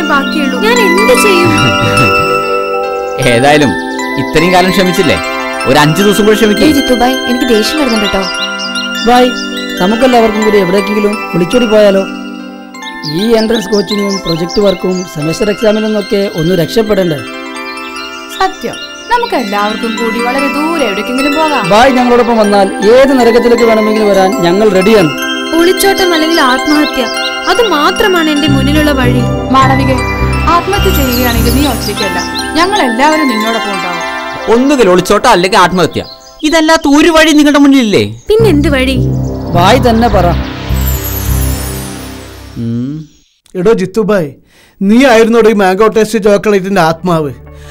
ബാക്കിയുള്ളൂ ഞാൻ എന്ത് ചെയ്യും ഏതായാലും ഇത്രയും കാലം ക്ഷമിച്ചില്ലേ ഒരു അഞ്ചു ദിവസം കൂടെ ക്ഷമിക്കേ ഏയ് ജിത്തുബായ് എനിക്ക് ദേഷ്യം വരുന്നുണ്ട് കേട്ടോ ബായ് നമുക്കെല്ലാവർക്കും കൂടി എവിടേക്കെങ്കിലും ഒളിച്ചോടി പോയാലോ ഈ എൻട്രൻസ് കോച്ചിങ്ങും പ്രൊജക്ട് വർക്കും സെമസ്റ്റർ എക്സാമിനും ഒക്കെ ഒന്ന് രക്ഷപ്പെടണ്ടേ സത്യം നമുക്ക് എല്ലാവർക്കും കൂടി വളരെ ദൂരെ എവിടേക്കെങ്കിലും പോകാം ബായ് ഞങ്ങളോടൊപ്പം വന്നാൽ ഏത് നരകത്തിലേക്ക് വേണമെങ്കിലും വരാൻ ഞങ്ങൾ റെഡിയാണ് ഒളിച്ചോട്ടം അല്ലെങ്കിൽ ആത്മഹത്യ അത് മാത്രമാണ് എന്റെ മുന്നിലുള്ള വഴി മാളവികെ ആത്മഹത്യ ചെയ്യുകയാണെങ്കിൽ നീ ഒറ്റയ്ക്കല്ല ഞങ്ങൾ എല്ലാവരും നിന്നോടൊപ്പം ഉണ്ടാവും ഒന്നുകിൽ ഒളിച്ചോട്ട അല്ലെങ്കിൽ ആത്മഹത്യ ഇതല്ലാത്ത ഒരു വഴി നിങ്ങളുടെ മുന്നിലില്ലേ പിന്നെന്ത് വഴി ബായ് തന്നെ പറ ഉം. എടോ ജിത്തുബായ് നീ ആയിരുന്നോടോ ഈ മാംഗോ ടേസ്റ്റ് ചോക്ലേറ്റിന്റെ ആത്മാവ്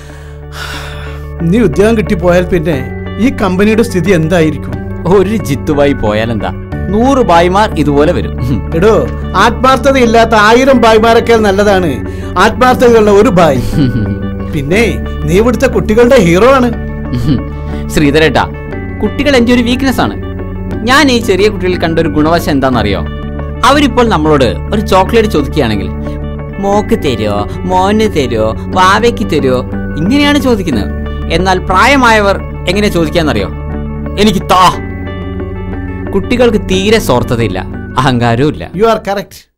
നീ ഉദ്യോഗം കിട്ടിപ്പോയാൽ പിന്നെ ഈ കമ്പനിയുടെ സ്ഥിതി എന്തായിരിക്കും ഒരു ജിത്തുബായി പോയാലെന്താ നൂറ് ബായിമാർ ഇതുപോലെ വരും ഉം. എടോ ആത്മാർത്ഥതയില്ലാത്ത ആയിരം ബായ്മാരൊക്കെ നല്ലതാണ് ആത്മാർത്ഥതയുള്ള ഒരു ബായ് പിന്നെ നീ ഇവിടുത്തെ കുട്ടികളുടെ ഹീറോ ആണ് ഉം. ശ്രീധരേട്ടാ കുട്ടികൾ എൻ്റെ ഒരു വീക്ക്നെസ് ആണ് ഞാൻ ഈ ചെറിയ കുട്ടികളിൽ കണ്ട ഒരു ഗുണവശം എന്താണെന്നറിയോ അവരിപ്പോൾ നമ്മളോട് ഒരു ചോക്ലേറ്റ് ചോദിക്കുകയാണെങ്കിൽ മോക്ക് തരുമോ മോന് തരുമോ വാവയ്ക്ക് തരുമോ ഇങ്ങനെയാണ് ചോദിക്കുന്നത് എന്നാൽ പ്രായമായവർ എങ്ങനെ ചോദിക്കാന്നറിയോ എനിക്ക് താ കുട്ടികൾക്ക് തീരെ സ്വാർത്ഥതയില്ല അഹങ്കാരവും ഇല്ല യു ആർ കറക്റ്റ്